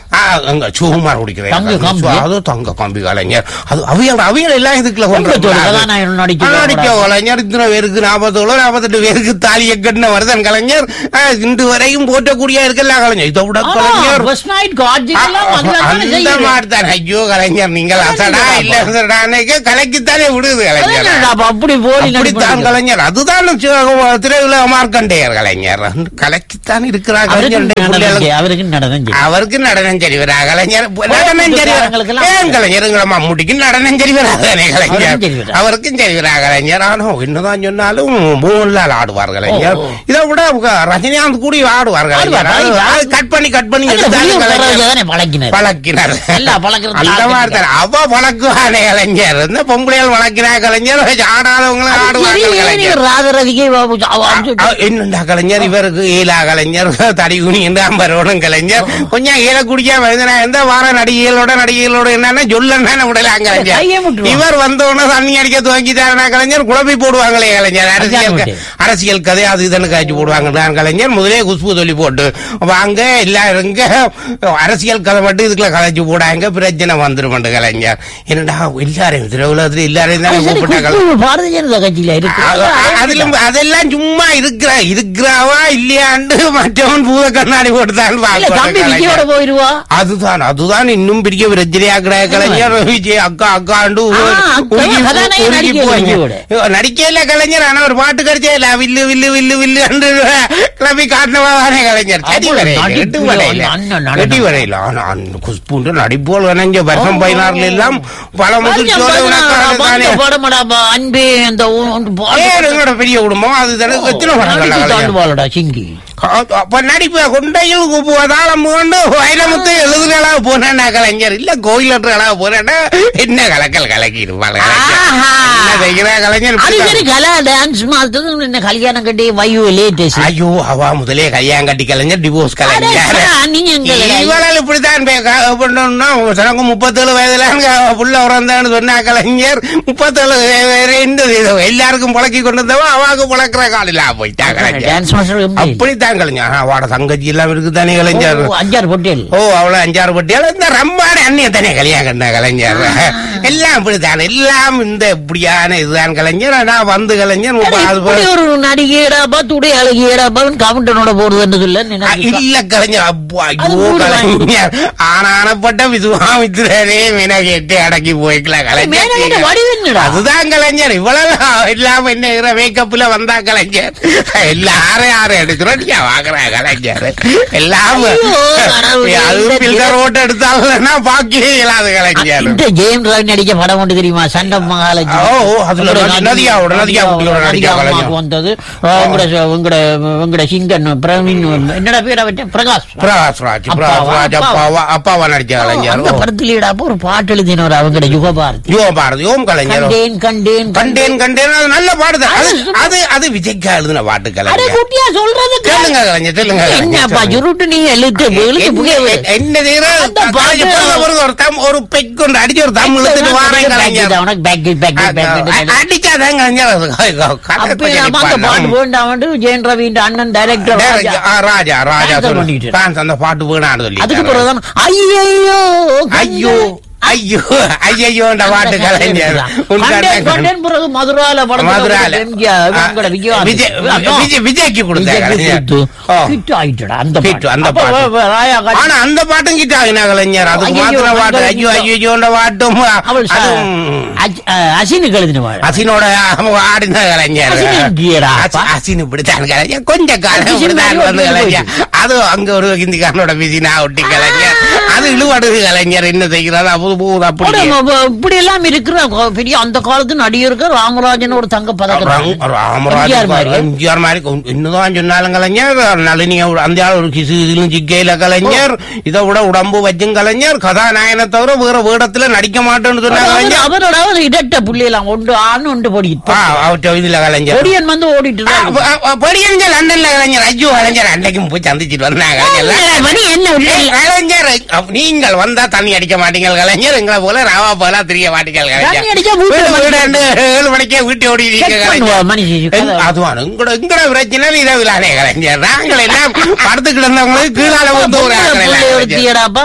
ஆ, அங்க சுகுமார் குடிக்கிறேன் தங்க கம்பி. அது தங்க கம்பி கலைஞர் அது அவியல் அவியல் எல்லாம் இதுக்குள்ள கொண்டு தங்கத்தோட வந்தாங்க. கதாநாயகன் நடிக்க ஆ, நடிக்க கலைஞர் இத்தனை பேருக்கு நாற்பத்தோழு நாற்பத்தெட்டு பேருக்கு தாலியை கட்டின வருதன் கலைஞர் ஆ, இன்று வரையும் போற்றக்கூடிய இருக்கலாம் கலைஞர் இதை விட கலைஞர் ஃபர்ஸ்ட் நைட் காட்சிகள்லாம் அதுல தானே அந்த செய்யுது. மாதிரிதான் ஐயோ கலைஞர் நீங்கள் அசடா இல்ல அசடானே கலைக்குத்தானே விடுது கலைஞர் என்னடா அப்ப அப்படி போலி அப்படித்தான் நடிப்பு கலைஞர் அதுதான் திரையுல மார்க்கண்டேயர் கலைஞர் கலைக்குத்தான் இருக்கிறார் அவருக்கு கலைஞர் நடனம் பிள்ளைகளுக்கு செய்ய- அவருக்கு நடனம் செய்ய அவருக்கு நடனம் சரி வரா கலைஞர் நடனம் சரி வீட்டுக்காரங்களுக்கெல்லாம் ஏன் கலைஞர் எங்களை மம்முட்டிக்கு நடனம் சரி வராதானே அவருக்கும் கலைஞர் சரி வரா. அவருக்கும் சரி வரா கலைஞர் ஆனா என்னதான் சொன்னாலும் மோகன்லால் ஆடுவார் கலைஞர் ஓ, ஓ. இதை விட உங்க ரஜினிகாந்த் கூட ஆடுவார் கலைஞர் ஆடுவார், அது- ஆடுவார். அது கட் பண்ணி கட் பண்ணி அந்த எடுத்தாலும் புளிய கலைஞர் உணர்வை தானே பழக்கினார். பழக்கினார் நல்லா பழக்கிறது அந்த ஆள் மாதிரி தான் அவ பழக்குவானே கலைஞர் இந்த பொம்பளைகள் வளர்க்கிறா கலைஞர் ஆடாதவங்களும் ஆடுவாங்க சரி, கலைஞர் நீங்க ராதரதிகை பாபு, அவ- அவ- அ- என்னண்டா கலைஞர் இவருக்கு ஈலா கலைஞர் தடி குனி வரணும் கலைஞர் கொஞ்சம் ஈழ குடிக்க வருதுனா எந்த வார நடிகைகளோட நடிகைகளோட என்னன்னா சொல்லன்னா விடலாம் கலைஞர் கையை முட்டுவான். இவர் வந்த உடனே தண்ணி அடிக்க துவங்கிட்டாருனா கலைஞர் குழப்பி போடுவாங்களே கலைஞர் அரசியல் க- அதான் அரசியல் கதை அது இதுன்னு காய்ச்சி போடுவாங்க நான் கலைஞர் முதலே குஷ்பு சொல்லி போட்டு வாங்க எல்லாரும் இங்க அரசியல் கதை மட்டும் இதுக்குள்ள கதைச்சு போடாங்க பிரச்சனை வந்துரும் கலைஞர் என்னடா எல்லாரையும் திருவிழாத்துல எல்லாரையும் தானே சரி, கூப்பிட்ட கலை குஷ்பு பாரதிய ஜனதா கட்சியில இருக்கு அ- அ- அதிலும் அதெல்லாம் சும்மா இருக்கிற இருக்கிறாவா இல்லையாண்டு மற்றவன் பூத கண்ணாடி போட்டுதான் இல்ல, பார்க்கணும் தம்பி விஜயோட கலைஞர். போயிருவா அதுதான் அதுதான் இன்னும் பெரிய பிரச்சனையா கிடையாது கலைஞர் விஜய் அக்கா அக்காண்டு ஆ, அக்கா, கதாநாயகன் நடிக்கல விஜயோட. நடிக்கல கலைஞர் ஆனா ஒரு பாட்டு கிடைச்சே இல்ல வில்லு வில்லு வில்லு வில்லு கிளம்பி காட்டினவாதானே கலைஞர் சரி அவ்வளவு வரையில நடிப்பு, எட்டு வரையில அண்ணன் நடனம். எட்டி வரையில ஆனா அந்த குஷ்புண்டு நடிப்போல் வேணாங்க வருஷம் பதினாறுல எல்லாம் பல முதிர்ச்சியோட உனக்காக தானே படமடா அன்பே அந்த ஒன்று பாடு- ஏன் எங்களோட பெரிய குடும்பம் அதுதானே எத்தனை படங்கள் நடிச்சு கலைஞர் தாண்டுவாளடா சிங்கி அப்ப நடிப்ப கொண்டையில் தாளம் கொண்டு வைரமுத்து எழுதுகளா போனா கலைஞர் இல்ல கோயிலற்றகளா போறேன்னா என்ன கலக்கல் கலக்கி இருப்பாங்க ஆஹா. என்ன செய்கிறா கலைஞர் அது இப்படித்தான். சரி கலா டான்ஸ் மாஸ்டர் என்ன கல்யாணம் கட்டி வையு லேட்டஸ்ட் ஐயோ அவ முதலே கல்யாணம் கட்டி கலைஞர் டிவோர்ஸ் கலைஞர் நீங்க எங்க இவளால் இப்படித்தான் பே- க- பண்ணணும்னா தனக்கு முப்பத்தேழு வயதுல அங்க புள்ள உறந்தான்னு சொன்னா கலைஞர் முப்பத்தேழு வயது இந்த இது எல்லாருக்கும் பழக்கி கொண்டு வந்தவன் அவாக்கு பழக்கிற காலில போயிட்டா கலைஞர் டான்ஸ் மாஸ்டர் எப்படி? அப்படித்தான் கலைஞர் ஆனா, அவட தங்கச்சி எல்லாம் இருக்குதானே கலைஞர் ஓ, அஞ்சாறு பொட்டியல் ஓ அவ்வளவு அஞ்சாறு பட்டியால இந்த ரம்பாடு அண்ணிய தானே கல்யாணம் கண்ண கலைஞர் எல்லாம் இப்படித்தான் எல்லாம் இந்த இப்படியான இதுதான் கலைஞர் ஆனா வந்து கலைஞர் முப்பது இப்படி ஒரு நடிகையடாப்பா துடை அழகியடாப்பா கவுண்டனோட போறதுன்னு சொல்ல அ, நினைக்கிறேன். இல்ல கலைஞர் அப்பா அது ஐயோ மூடு கலைஞர் ஆனானப்பட்ட விசுவாமித்திரரே மீனகேட்டு அடக்கி போய்க்கல மேனகேட்ட கலைஞர் வடிவென்னடா? அதுதான் கலைஞர் இவ்வளவு இல்லாம என்ன மேக்கப்ல வந்தா கலைஞர் எல்லாரும் யாரும் எடுக்கிறோம் நீ வாங்குறா கலைஞர் எல்லாம் ஐயோ, கடவுளே, அது இந்த பில்டர் ஓட்டு எடுத்தாங்கன்னா பாக்கவே இயலாது கலைஞர் இந்த ஜெயம் ரவி நடிக்க படம் ஒன்று தெரியுமா சண்டம் மகாலட்சுமி ஓ, ஓ, அதுல உங்களோட நதி- நதியாவோட, நதியா குட்டியோட நதியா நடிக்க அம்மாவுக்கு கலைஞர். வந்தது உங்களோட உங்களோட உங்களோட சிங்கன் பிரவீன் என்னடா பேரை வச்சேன் பிரகாஷ் பிரகாஷ்ராஜ் அப்பாவா? பிரகாஷ்ராஜ் அப்பாவா அப்பாவா நடிச்ச கலைஞர் அந்த படத்திலேடாப்ப ஒரு பாட்டு எழுதினவர் அவங்களோட யுகபாரதி யோம் பாரதி யோம் கலைஞர் கண்டேன் கண்டேன் கண்டேன் கண்டேன் அது நல்ல பாடுதான் அது அது அது விஜய்க்கா எழுதின பாட்டு அட கலைஞர் குட்டியா சொல்றது கேளு. சொல்லுங்க கலைஞர் சொல்லுங்க கலைஞர், என்னப்பா சொல்லுங்க. சுருட்டு நீ எழுத்து எழுத்து புகை என்ன- என்ன செய்யற? அந்த பாட்டு- கலைஞர் பாருங்க, பாருங்க, ஒரு தம் ஒரு பெக் கொண்டு அடிச்சு ஒரு தம் இழுத்துட்டு வாரேன் கலைஞர் உனக்கு பேக் பேக் பேக் அடிச்சாதான் கலைஞர் அது கதை அப்ப பச்சடி நம்ம அந்த பாட்டு பாடலாம். வேண்டாம் ஜெயன் ரவியின் அண்ணன் டைரக்டர் டேரக்ட், ஆ, ராஜா ராஜா Cancel சொல்லு. பண்ணிட்டு. fans அந்த பாட்டு வேணான்னு சொல்லி அதுக்கு பிறகுதான் ஐயோ ஐயோ ஐயோ ஐயோ இந்த பாட்டு கலைஞர் கண்டேன் கண்டேன் பிறகு மதுரால படத்துல மதுரால. எம்ஜிஆர், உங்களோட விஜயகாந்த். விஜய் அதான். விஜய் விஜய்க்கு கொடுத்தாங்க விஜய்க்கு கலைஞர். கொடுத்து ஓ. hit ஆயிட்டுடா, அந்த Hit, பாட்டு. அந்த அப்ப பாட்டு. வ- ராயா காட்சி- ஆனா அந்த பாட்டும் கிட்ட ஆகினா கலைஞர் அதுக்கு ஐயையோ, மாத்திர பாட்டு அந்த ஐயோ ஐயோ. ஐயோன்ற பாட்டும் அவள் ச- அதுவும் அஜ்- அஹ், அசினுக்கு எழுதினவாள். அசினோட ஆடின கலைஞர் அசின் எங்கேடா? அசி- அசின் இப்படித்தான் கலைஞர் கொஞ்ச காலம் அசின் இப்படித்தான் மாதிரி வந்து ஒட்டி கலைஞர் அது அங்க ஒரு ஹிந்திக்காரனோட விதினா ஒட்டி கலைஞர் அது இழுவடுது கலைஞர் என்ன செய்கிறாரு அப்போது போகுது ஒரு அப்படி ம- இப்படி எல்லாம் இருக்கிற கொ- பெரிய அந்த காலத்து நடிகருக்கு ராமராஜன் ஒரு தங்க பதக்கம் ராமராஜ் எம்ஜிஆர் மாதிரி. எம்ஜிஆர் மாதிரி கொ- என்னதான் சொன்னாலும் கலைஞர் நளினிய அந்த ஆள் ஒரு கிசு இதுலும் சிக்கையில கலைஞர் இதை விட உடம்பு வச்சும் கலைஞர் கதாநாயகனை தவிர வேற வேடத்துல நடிக்க மாட்டேன்னு சொன்னா கலைஞர் அவரோட ஒரு இடட்ட புள்ளியெல்லாம் ஒன்று ஆண் ஒன்று பொடி ஆ, அவற்றை இதுல கலைஞர் பொடியன் வந்து ஓடிட்டு ஆ, தான் ப- ஆ, படியங்க லண்டன்ல கலைஞர் ஐயோ கலைஞர் அன்னைக்கும் போய் சந்திச்சிட்டு வந்தாங்க கலைஞர் மணி என்ன உள்ள ஏய், கலைஞர் அப்ப நீங்கள் வந்தா தண்ணி அடிக்க மாட்டீங்க கலைஞர் எங்களை போல ராவா போல தெரிய மாட்டீங்க தண்ணி அடிச்சா வீட்டுல வீடு வந்து- வீடாண்டு ஏழு மணிக்கே வீட்டு ஓடி Check பண்ணுவா, மனுஷி. அதுவான உங்களோட உங்களோட பிரச்சனை இரவிலானே கலைஞர் நாங்கள் எல்லாம் படுத்து கிடந்தவங்களுக்கு கீழால வந்து ஒரு ஆக்கள் எல்லாம் கலைஞர். ஒருத்தியடாப்பா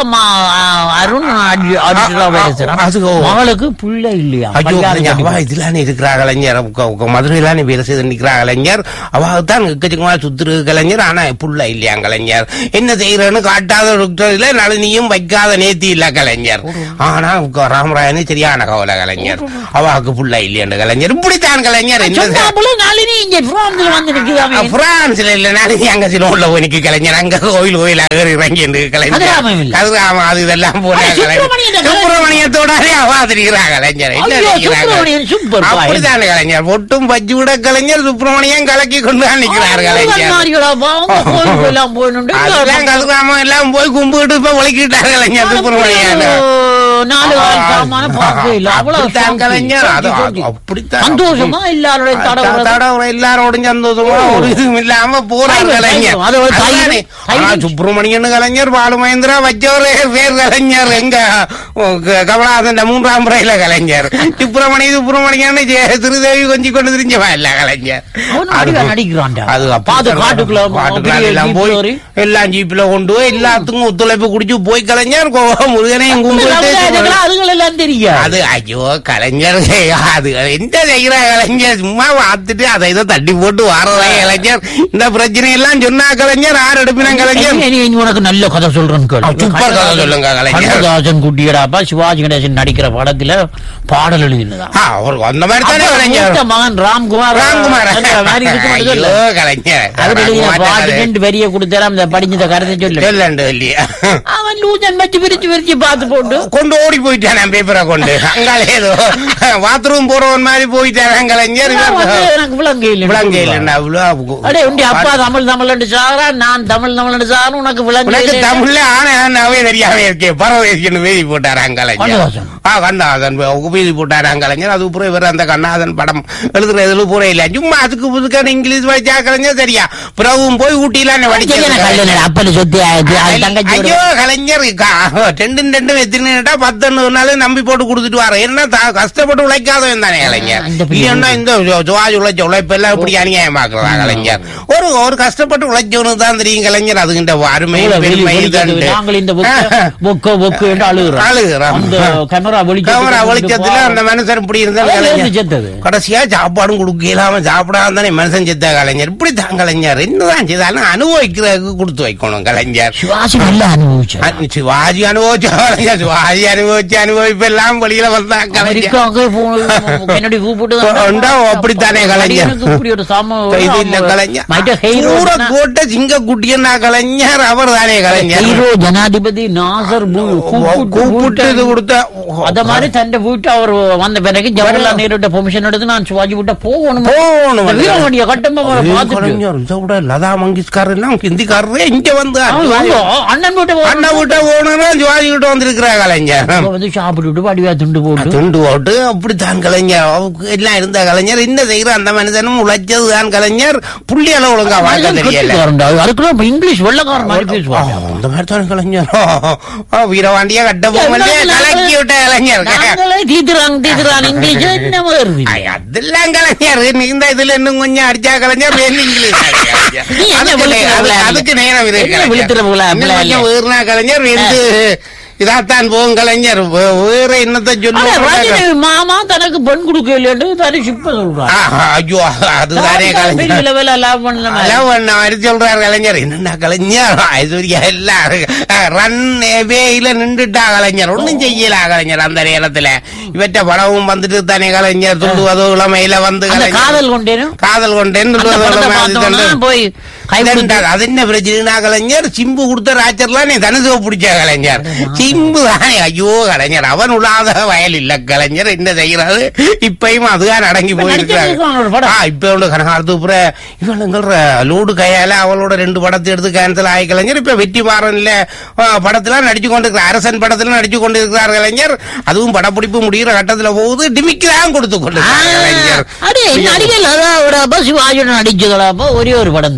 அருண் அடி- அடிச்சுடா பேசுறான். அது ஓ. மகளுக்கு புள்ள இல்லையா ஐயோ கல்யாணம் கலைஞர், அவ கட்டி- இதுலானே இருக்கிறா கலைஞர் உக்க- உக்க மதுரையிலானே வேலை செய்து நிக்கிறா கலைஞர் அவதான் எக்கச்சக்கமா சுத்துரு கலைஞர் ஆனா புள்ள இல்லையா கலைஞர் என்ன செய்யறேன்னு காட்டாத இல்ல நளினியும் வைக்காத நேத்தி இல்ல கலைஞர் ஆனா உக்க ராமராயனு சரியான கவலை கலைஞர் அவாக்கு புள்ள இல்லையாண்டு கலைஞர் இப்படித்தான் கலைஞர் என்ன சொன்னா போல நாளினி இங்க பிரான்ஸ்ல வந்து நிக்குதாமே. பிரான்ஸ்ல இல்ல நளினி அங்க சில உள்ள போனிக்கு கலைஞர் அங்க கோயில் கோயிலாக இறங்கி இருந்து கலைஞர் கதிராமம் இல்ல. கதிராமம் அது இதெல்லாம் போல அது சுப்பிரமணியன் தான் சுப்பிரமணியத்தோடே அவாதிரிக்கிறா கலைஞர் என்ன ஐயோ, நினைக்கிறாங்க? Subramanian super boy. அப்படித்தானே கலைஞர் ஒட்டும் பச்சு விட கலைஞர் சுப்பிரமணியம் கலக்கி கொண்டு தான் நிக்கிறார் முருகன் கலைஞர் மாறிகளாப்பா, அவங்க கோயிலுக்கு எல்லாம் போகணுண்டு. அதெல்லாம் கதிராமம் எல்லாம் போய் கும்பிட்டு இப்ப உழைக்கிட்டார் கலைஞர் சுப்பிரமணியம் நாலு கால் சாமான பார்க்கவே இல்லை. அவ்வளவு அப்படித்தான் சாந்தி, கலைஞர் அது சாந்தி, சாந்தி. அப்படித்தான் சந்தோஷமா எல்லாரோட தடவை தடவை எல்லாரோடும் சந்தோஷமா ஒரு இதுவும் இல்லாம போறார் தைரியம், கலைஞர் தைரியம். அது ஒரு தைரியம், அதுதானே. ஆனா தைரியம். சுப்பிரமணியன் கலைஞர் பாலு மகேந்திரா வச்சவரே பேர் கலைஞர் எங்க ஓ, க- கமலஹாசன் மூன்றாம் முறையில கலைஞர் சுப்பிரமணிய சுப்பிரமணியன் ஜெய- திருதேவி கொஞ்சம் கொண்டு திரிஞ்சவா இல்ல கலைஞர் அவனும் அடிவா நடிக்கிறான்டா. அது பாத்து காட்டுக்குள்ள காட்டுக்குள்ள பெரிய எல்லாம் ஜீப்ல போய் ஏறி. எல்லாம் ஜீப்ல கொண்டு போய் எல்லாத்துக்கும் ஒத்துழைப்பு குடிச்சு போய் கலைஞர் கோ- முருகனையும் கும்பிட்டு இதுக்கெல்லாம் அதுகள் எல்லாம் தெரியாது அது ஐயோ கலைஞர் அது என்ன செய்யற கலைஞர் சும்மா பார்த்துட்டு அதை இதை தட்டி போட்டு வாரதா கலைஞர் இந்த பிரச்சனை எல்லாம் சொன்னா கலைஞர் ஆறு எடுப்பினா கலைஞர் இனி- இனி உனக்கு நல்ல கதை சொல்றேன் கேளு. ஆ, சூப்பர் கதை சொல்லுங்க, கலைஞர். கண்ணதாசன் குட்டியடாப்பா சிவாஜி கணேசன் நடிக்கிற படத்துல பாடல் எழுதினதான் ஆ, அவருக்கு அந்த மாதிரி தானே அப்ப கலைஞர் மூத்த மகன் ராம்குமார் ராம்குமார் அந்த மாதிரி இருக்கு மட்டும் ஐயோ சொல்லு. கலைஞர் அவர் எழுதின ராம்குமார் பாட்டு கதை. ரெண்டு வரிய கொடுத்தாராம் இந்த படிஞ்சத கருத்தை சொல்லு சொல்லண்டு இல்லையா அவன் லூசன் வச்சு பிரிச்சு பிரிச்சு பார்த்து போட்டு கொண்டு ஓடி போயிட்டான் பேப்பரை கொண்டு அங்கால ஏதோ பாத்ரூம் போறவன் மாதிரி போயிட்டான் கலைஞர் நான் வந்து இவர் எனக்கு விளங்க இல்லை விளங்க இல்லைன்னா அவ்வளோ அடே உண்டி அப்பா தமிழ் தமிழ் சாரா நான் தமிழ் தமிழ் சாரா உனக்கு விளங்க உனக்கு இல்லை. தமிழ்ல ஆனாவே தெரியாம இருக்கே பரவதேசின்னு வேதி போட்டாராம் கலைஞர் கண்ணதாசன். ஆ கண்ணாதன் வேதி போட்டாராம் கலைஞர் அது அப்புறம் இவர் அந்த கண்ணாதன் படம் எழுதுற இதுல பூரா இல்ல சும்மா அதுக்கு புதுக்கான இங்கிலீஷ் படிச்சா கலைஞர் சரியா பிறவும் போய் ஊட்டிலாம் சரியான கல்லு அப்பல சொத்தி ஆயிடுச்சு அது தங்கச்சி ஐயோ கலைஞர் கா- ரெண்டும் ரெண்டும் எத்தனைட்டா பத்தொன்னு நாள் நம்பி போட்டு கொடுத்துட்டு வர என்ன தா- கஷ்டப்பட்டு உழைக்காதவன் தானே கலைஞர் அந்த பிள்ளை இல்லைன்னா இந்த சுவாஜ் உழைச்ச உழைப்பெல்லாம் இப்படி அநியாயமாக்குறா கலைஞர் ஒரு ஒரு கஷ்டப்பட்டு உழைச்சவனுக்கு தான் தெரியும் கலைஞர் அதுகிட்ட அருமை வெளி- வெளி- பெருமை வெளிச்சது. இதுண்டு. நாங்கள் இந்த பொக்க பொக்க பொக்க என்று அழுகுறோம் அழுகுறோம். அந்த கேமரா கேமரா வெளிச்சத்துல வெளிச்சத்துல அந்த மனுஷன் இப்படி இருந்தா அதான் கலைஞர் எழுந்து செத்தது. கடைசியா சாப்பாடும் கொடுக்க இல்லாம சாப்பிடாம தானே மனுஷன் செத்த கலைஞர் இப்படி தான் கலைஞர் என்னதான் செய்தாலும் அனுபவிக்கிறதுக்கு கொடுத்து வைக்கணும் கலைஞர் சிவாஜி நல்லா அனுபவிச்சு அ- சிவாஜி அனுபவிச்ச கலைஞர் சிவாஜி அனுபவிச்ச அனுபவிப்பு எல்லாம் வெளியில வந்தா கலைஞர் அவருக்கு அங்கே போ- கன்னடி கூப்பிட்டு தான் உண்டா, அப்படித்தானே கலைஞர். அடியனுக்கு இப்படி ஒரு சாம இது இல்ல கலைஞர் மைட்ட ஹீரோ பூர கோட்டை சிங்க குட்டியன்னா கலைஞர் அவர் தானே கலைஞர் ஹீரோ ஜனாதிபதி நாசர் பூ- கூப்பிட்டு கூப்பிட்டு இது கொடுத்த அத மாதிரி தന്റെ வீட்டு அவர் வந்த பிறகு ஜவஹர்லால் நேருட்ட பெர்மிஷன் எடுத்து நான் சிவாஜி விட்ட போகணும் போகணும் இந்த வீரமணிய கட்டமா ஐயோ, பார்த்துட்டு கலைஞர் இதை விட லதா மங்கேஷ்கர் எல்லாம் ஹிந்திக்காரரே இங்க வந்து அவன் வாங்க, அண்ணன் வீட்டு அண்ணா விட்ட போகணும்னா சிவாஜி கிட்ட வந்திருக்கிறா கலைஞர் வந்து சாப்பிட்டுட்டு வடிவா துண்டு போட்டு துண்டு போட்டு அப்படித்தான் கலைஞர் அவருக்கு எல்லாம் இருந்த கலைஞர் என்ன செய்யற அந்த மனிதனும் உழைச்சது தான் கலைஞர் புள்ளியால ஒழுங்கா வாழ்க்க தெரியல கெட்டிக்காரன்டா. அதுக்குள்ள இப்ப இங்கிலீஷ் வெள்ளக்காரன் மாதிரி பேசுவாங்க ஆ, அந்த மாதிரி தான் கலைஞர் ஆ, வீரவாண்டியா கட்ட போகலே கலக்கி விட்ட கலைஞர் நாங்களே தீத்துறாங்க தீத்துறாங்க இங்கிலீஷ் என்ன வருது ஐ, அதெல்லாம் கலைஞர் நீங்க இதுல இன்னும் கொஞ்சம் அடிச்சா கலைஞர் வேறு இங்கிலீஷ் கலைஞர். நீ என்ன அதுக்கு நே- விழுத்துற அது- புள்ள அதுக்கு நேரம் இருக்கு என்ன கலைஞர். விழுத்துற புள்ள, இன்னும் புள்ள கொஞ்சம் வேறுனா கலைஞர் வந்து இதாத்தான் போகும் கலைஞர் வே- வேற என்னத்தை ஆனா, சொல்லுவாங்க ரஜினி மாமா தனக்கு பெண் கொடுக்க இல்லைன்னு தனி சிப்ப சொல்றாரு ஐயோ அதுதானே கலைஞர் பெரிய லெவல்ல லாபம் பண்ணல அதான் ஒண்ணு மாதிரி சொல்றாரு கலைஞர் என்னடா கலைஞர் ஐஸ்வர்யா எல்லாம் ரன் வேயில நின்றுட்டா கலைஞர் ஒண்ணும் செய்யல கலைஞர் அந்த நேரத்துல இவற்ற படமும் வந்துட்டு தானே கலைஞர் துண்டுவதோ இளமையில வந்து அந்த கலைஞர் காதல் கொண்டேனும் காதல் கொண்டேன் அந்த துண்டுவதோ படத்தை இளமை அது பார்த்தோம்னா கொண்டு. போய் கை கொடுத்து- இதெண்டா, அது என்ன பிரச்சனைனா கலைஞர் சிம்பு கொடுத்த ராச்சர்லாம் நீ தனுசுவ பிடிச்ச கலைஞர் சிம்பு தானே ஐயோ கலைஞர் அவன் உலாத வயல் இல்ல கலைஞர் என்ன செய்யறாரு இப்பயும் அதுதான் அடங்கி இப்ப போயிருக்காரு நடிச்சிருக்கான் ஒரு படம். ஆ, இப்ப உள்ள கனகாலத்து புற இவளுங்கிற லோடு கையால அவளோட ரெண்டு படத்தை எடுத்து கேன்சல் ஆகி கலைஞர் இப்ப வெற்றி மாறன்ல படத்துல நடிச்சு கொண்டிருக்கிறார் அரசன் படத்துல நடிச்சு கொண்டிருக்கிறார் கலைஞர் அதுவும் படப்பிடிப்பு முடிகிற கட்டத்துல போகுது டிமிக்கு தான் கொடுத்து கொண்டிருக்கிறார் கலைஞர் அடே நடிகர் அதான் சிவாஜி நடிச்சதுலாப்பா ஒரே ஒரு படம் தான் ஒரே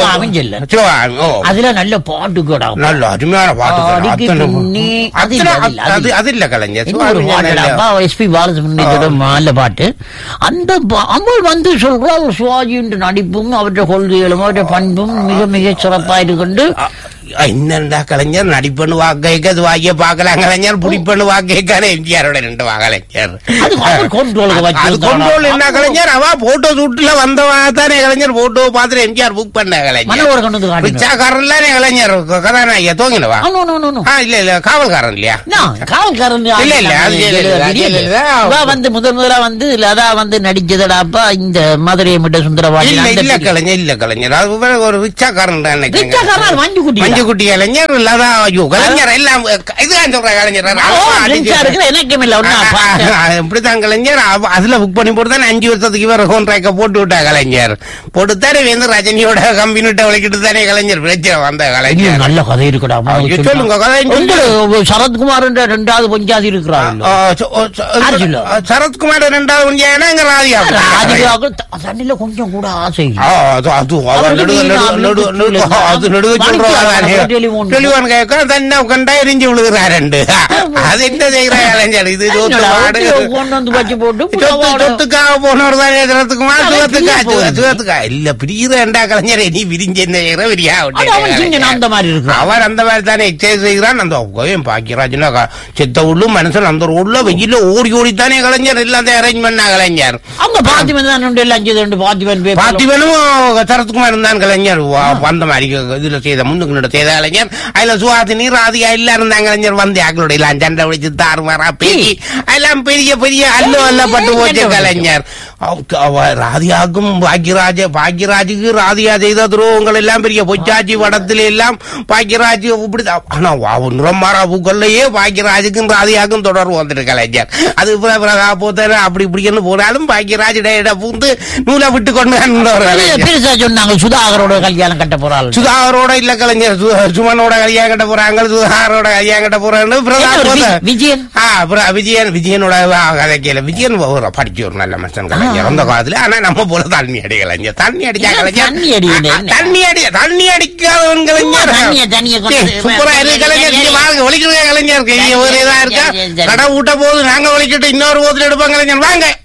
சிவகாமி செல்லன். சிவகாமி ஓ அதுல நல்ல பாட்டு கூட நல்ல அருமையான பாட்டு அடிக்கு துண்ணி, அது இல்ல, அது இல்ல, அது அது அது இல்ல கலைஞர் இன்னொரு சிவகாமி பாட்டு நல்ல- அப்பா எஸ்பி பாலசுப்ரமணியத்தோட நல்ல பாட்டு அந்த பா- அம்மல் வந்து சொல்றாள் சிவாஜியின் நடிப்பும் அவருடைய கொள்கைகளும் அவருடைய பண்பும் மிக மிக சிறப்பா இருக்கு அ, என்னடா கலைஞர் நடிப்பண்ணு வாக்க அது வாக்கிய பார்க்கலாம் கலைஞர் புடிப்பண்ணு வாக்கான எம்ஜிஆரோட ரெண்டு வா கலைஞர் அது அவர் control-க்கு வச்சு அது விட்டானா? control என்ன கலைஞர் அவ போட்டோ ஷூட்ல வந்தவா தானே கலைஞர் போட்டோ பார்த்துட்டு எம்ஜிஆர் புக் பண்ண கலைஞர் மனோகர் கொண்டு வந்து காட்டினார். பிச்சாக்காரன்லானே கலைஞர் கதாநாயகியா தோங்கினவா ஆ, no, no, no, no. ஆ இல்ல இல்ல காவல்காரன் இல்லையா நான் காவல்காரன் இல்ல, இல்ல, அது இல்ல, இல்ல, அது இல்ல, இல்ல. இவ வந்து முதல் முதலா வந்து லதா வந்து நடிச்சதடாப்பா இந்த மதுரை மிட்ட சுந்தரவாணி இல்ல அந்த இல்ல period. கலைஞர் இல்ல கலைஞர் அது வேற ஒரு ரிச்சாக்காரன் தான் நினைக்கிறேன். ரிச்சாக்காரன் மஞ்சுக்குட்டி மஞ்சுக்குட்டி கலைஞர் இல்லாத ஐயோ கலைஞர் எல்லாம் இதுதான் சொல்ற கலைஞர் ஓ, ரிச்சா இருக்கிற எனக்கும் இல்ல ஒன்னா பார்த்தேன். இப்படித்தான் கலைஞர் அவ- அதுல புக் பண்ணி போட்டு தானே அஞ்சு வருஷத்துக்கு இவர கான்ட்ராக்ட போட்டு விட்டா கலைஞர் போட்டுத்தானே வந்து ரஜினியோட கம்பெனிட்ட விளக்கிட்டு தானே கலைஞர் பிரச்சனை வந்த ஐயோ, கலைஞர் நல்ல கதை இருக்குடா அம்மா, ஐயோ, சொல்லுங்க. சொல்லுங்க, கதை சொல்லுங்க. உங்களுக்கு சரத்குமார் என்ற ரெண்டாவது பஞ்சாதி ஆ, இருக்கிறாங்க ச- ஓ, ச- யார் சொல்லுவா? ஆ, சரத்குமார் ரெண்டாவது கொஞ்சம் எங்க ராதிகா ராதிகாவுக்கு த- தண்ணில கொஞ்சம் கூட ஆசை இல்லை. ஆ, அது அது அவ அவருக்கு நடுவு நடுவு நான் நடுவு வீட்டுல நடுவு அது நடுவு மணிக்கு சொல்றாங்க அவன் டெலிஃபோன் டெலிஃபோன் கேட்க தன்னை கண்டா எரிஞ்சு விழுகிறாருண்டு அது என்ன செய்யற கலைஞர் இது சொத்து என்னடா, மாடு வீட்டுல கொண்டு வந்து வச்சு போட்டு சொத்து புடவாட- சொத்துக்காக போனவர் தான் ஏத்துறதுக்குமா அவன் சுகத்துக்கா பிரிய போகுது. சுகத்துக்கா இல்ல பிரியிற ரெண்டா கலைஞர் நீ விரிஞ்ச என்ன செய்யற விரியா அது அவன் சிங்கன் அந்த மாதிரி இருக்கிறான். அவர் அந்த மாதிரி தானே எக்ஸசைஸ் செய்கிறான் அந்த கோயம் பாக்கியராஜனா செத்த உள்ளும் மனுஷன் அந்த உள்ள வெயில ஓடி ஓடி தானே கலைஞர் எல்லாம் அரேஞ்ச் பண்ணா கலைஞர் அவங்க பாத்திமன் தான் ரெண்டு எல்லாம் அஞ்சு ரெண்டு பாத்திமன் பேப்பர் பாத்திவனும் சரத்குமார் தான் கலைஞர் வா- வந்த மாதிரி இதுல செய்த முன்னுக்கு நட செய்த கலைஞர் அதுல சுவாசினி ராதிகா எல்லாம் இருந்தாங்க கலைஞர் வந்து அவங்களோட எல்லாம் சண்டை பிடிச்சு தாறுமாறா பேசி எல்லாம் பெரிய பெரிய அல்லு அல்ல பட்டு போச்சு கலைஞர் அவ- அவ ராதிகாவுக்கும் பாக்யராஜ பாக்யராஜுக்கு ராதிகா செய்த துரோகங்கள் எல்லாம் பெரிய பொச்சாச்சி படத்துல எல்லாம் பாக்யராஜ் இப்படி ஆனா அவன் நிறமாறா பூக்கள்லயே பாக்யராஜுக்கும் ராதிகாவுக்கும் தொடர்பு வந்துட்டு கலைஞர் அது பிற- பிறகா போத்தாரு அப்படி இப்படின்னு போனாலும் பாக்யராஜ் இட பூந்து நூலை விட்டு கொண்டு வந்தவர் கலைஞர் பெருசா சொன்னாங்க சுதாகரோட கல்யாணம் கட்ட போறாள் சுதாகரோட இல்ல கலைஞர் சு- சுமனோட கல்யாணம் கட்ட போறாங்க சுதாகரோட கல்யாணம் கட்ட போறாங்க பிரதா- என்ன ஒரு வி- பிரதா- விஜயன் ஆ, பிர- விஜயன் விஜயனோட கதை கேள விஜயன் ஒரு படிச்ச ஒரு நல்ல மனுஷன் கலைஞர் அந்த காலத்துல ஆனா நம்ம போல தண்ணி அடி கலைஞர் தண்ணி அடிச்சா என்ன கலைஞர் தண்ணி அடி ஆ, என்ன? தண்ணி அடி தண்ணி அடிக்காதவன் கலைஞர் தண்ணிய தண்ணிய கொண்டு சரி, சூப்பரா இருக்கு கலைஞர் நீங்க வாங்க ஒழிக்கிறீங்க கலைஞர் இங்க ஒரு இதா இருக்கா சரி, சரி. கடை ஊட்ட போது நாங்க ஒழிக்கிட்டு இன்னொரு ஊத்துல எடுப்போம் கலைஞர் வாங்க